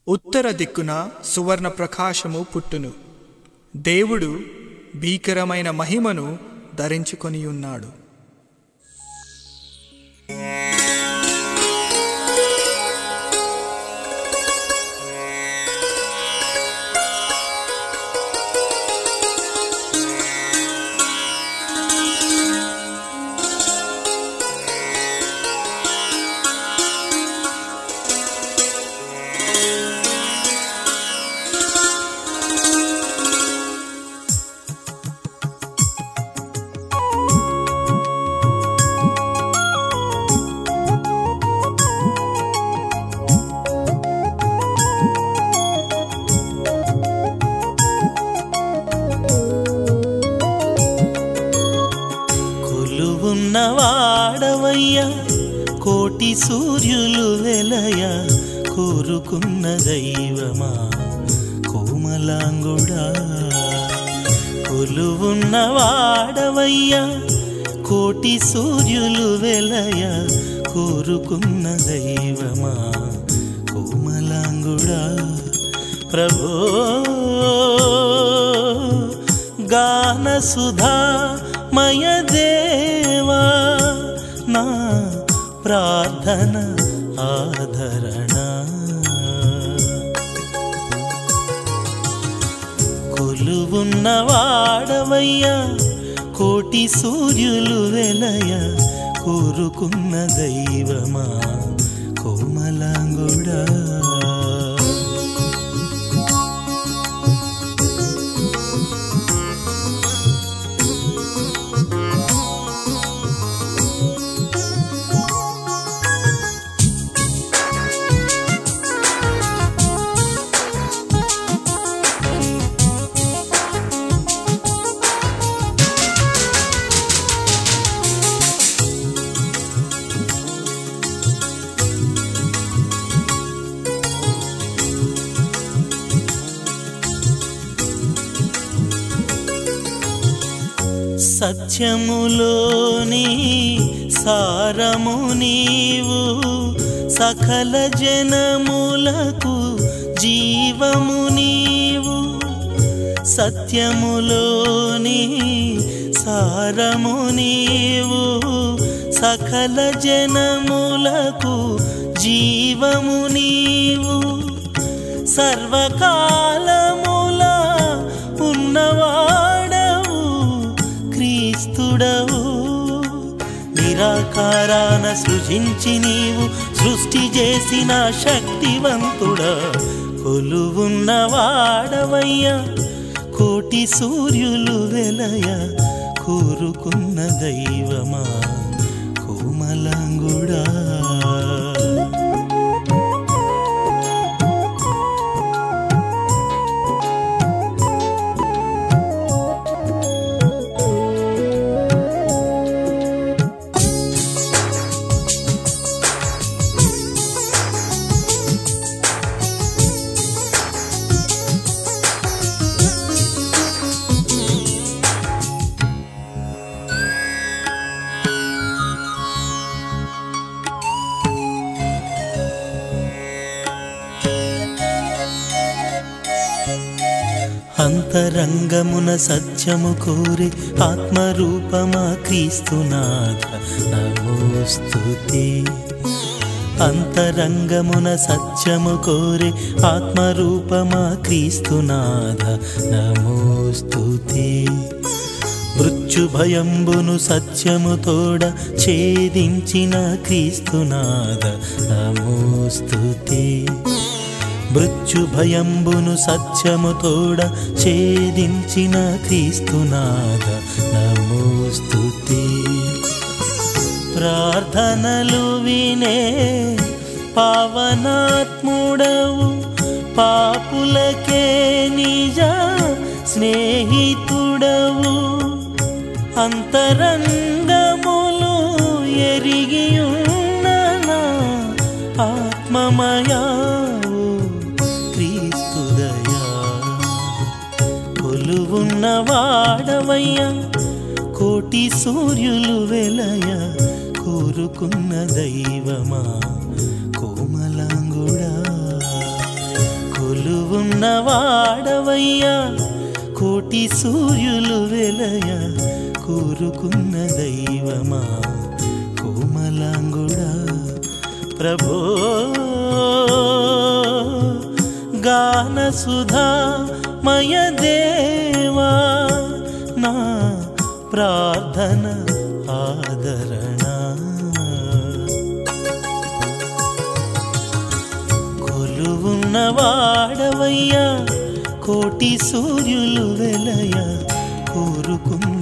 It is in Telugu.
ఉత్తర దిక్కున సువర్ణ ప్రకాశము పుట్టును దేవుడు భీకరమైన మహిమను ధరించుకొని ఉన్నాడు కొలువున్నవాడవయ్యా కోటి సూర్యులు వెలయ కోరుకున్న దైవమా కోమలాంగుడా కొలువున్నవాడవయ్యా కోటి సూర్యులు వెలయ కోరుకున్న దైవమా కోమలాంగుడా ప్రభో గాన సుధా మయ దేవా నా ప్రార్థన ఆదరణ కొలువున్నవాడవయ్యా కోటి సూర్యులు వెలయ కోరుకున్న దైవమా కోమలాంగుడా సత్యములోని సారము నీవు సకల జనములకు జీవము నీవు సత్యములోని సారము నీవు సకల జనములకు జీవము నీవు సర్వకాలముల ఉన్నవాడవు క్రీస్తుడవు నిరాకారాన సృజించి నీవు సృష్టి చేసిన శక్తివంతుడా కొలువున్నవాడవయ్యా కోటి సూర్యులు వెలయ కోరుకున్న దైవమా కోమలాంగుడా అంతరంగమున సత్యము కోరి ఆత్మరూపమా క్రీస్తునాథ నమోస్తుతి అంతరంగమున సత్యము కోరి ఆత్మరూపమా క్రీస్తునాథ నమోస్తుతి మృత్యు భయంబును సత్యము తోడ ఛేదించిన క్రీస్తునాథ నమోస్తుతి మృత్యు భయంబును సత్యము తోడ ఛేదించిన క్రీస్తునాథ నమోస్తుతి ప్రార్థనలు వినే పావనాత్ముడవు పాపులకే నిజ స్నేహితుడవు అంతరంగములు ఎరిగియున్న నా ఆత్మమయావు క్రీస్తుదయా కొలువున్నవాడవయ్యా కోటి సూర్యులు వెలయ కోరుకున్న దైవమా కోమలాంగుడా ఉన్నవాడవయ్యా కోటి సూర్యులు వెలయ కూరుకున్న దైవమా కోమలాంగుడా ప్రభో గాన సుధా మయ దేవా నా ప్రార్థన ఆదరణ కొలువున్నవాడవయ్యా కోటి సూర్యులు వెలయ కోరుకున్న